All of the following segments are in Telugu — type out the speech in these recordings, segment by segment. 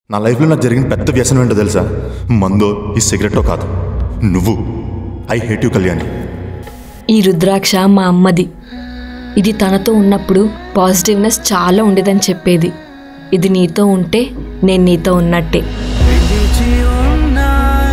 నా లైఫ్లో నాకు జరిగిన పెద్ద వ్యసనం ఏంటో తెలుసా మందో ఈ సిగరెట్టో కాదు నువ్వు ఐ హేట్ యూ కళ్యాణి ఈ రుద్రాక్ష మా అమ్మది ఇది తనతో ఉన్నప్పుడు పాజిటివ్నెస్ చాలా ఉండేదని చెప్పేది ఇది నీతో ఉంటే నేను నీతో ఉన్నట్టే విడిచి ఉన్నా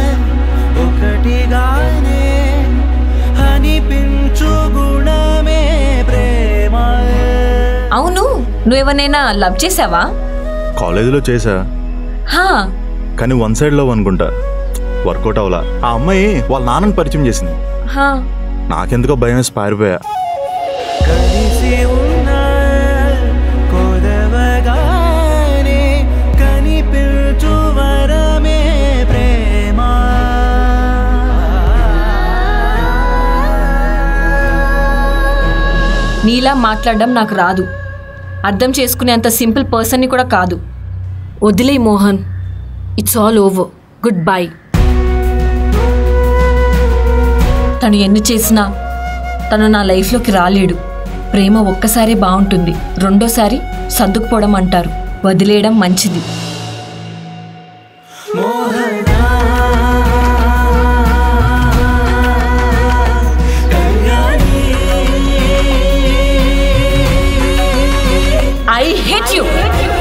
ఒకటిగానే అనిపించు గుణమే ప్రేమ అవును నువ్వెవరైనా లవ్ చేసావా కాలేజీలో చేశా హా కానీ వన్ సైడ్ లవ్ అనుకుంటా వర్కౌట్ అవలా ఆ అమ్మాయి వాళ్ళ నాన్నని పరిచయం చేసింది హా నాకెందుకో భయం వేసి పారిపోయా కలిసి ఉన్నా కొదవగానే కనిపించు వరమే ప్రేమ నీలా మాట్లాడడం నాకు రాదు అర్థం చేసుకునేంత సింపుల్ పర్సన్ని కూడా కాదు వదిలే Mohan it's all over goodbye తను ఎన్ని చేసినా తను నా లైఫ్లోకి రాలేడు ప్రేమ ఒక్కసారి బాగుంటుంది రెండోసారి సర్దుకుపోవడం అంటారు వదిలేయడం మంచిది ఐ హేట్ యూ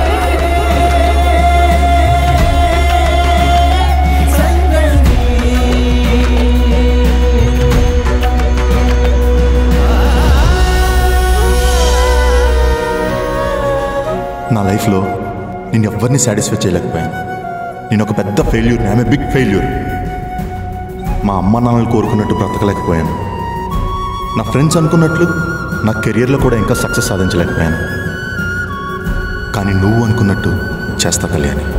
నా లైఫ్లో నేను ఎవరిని సాటిస్ఫై చేయలేకపోయాను నేను ఒక పెద్ద ఫెయిల్యూర్ ఐఎమ్ బిగ్ ఫెయిల్యూర్ మా అమ్మ నాన్నలు కోరుకున్నట్టు బ్రతకలేకపోయాను నా ఫ్రెండ్స్ అనుకున్నట్లు నా కెరియర్లో కూడా ఇంకా సక్సెస్ సాధించలేకపోయాను కానీ నువ్వు అనుకున్నట్టు చేస్తా కళ్యాణి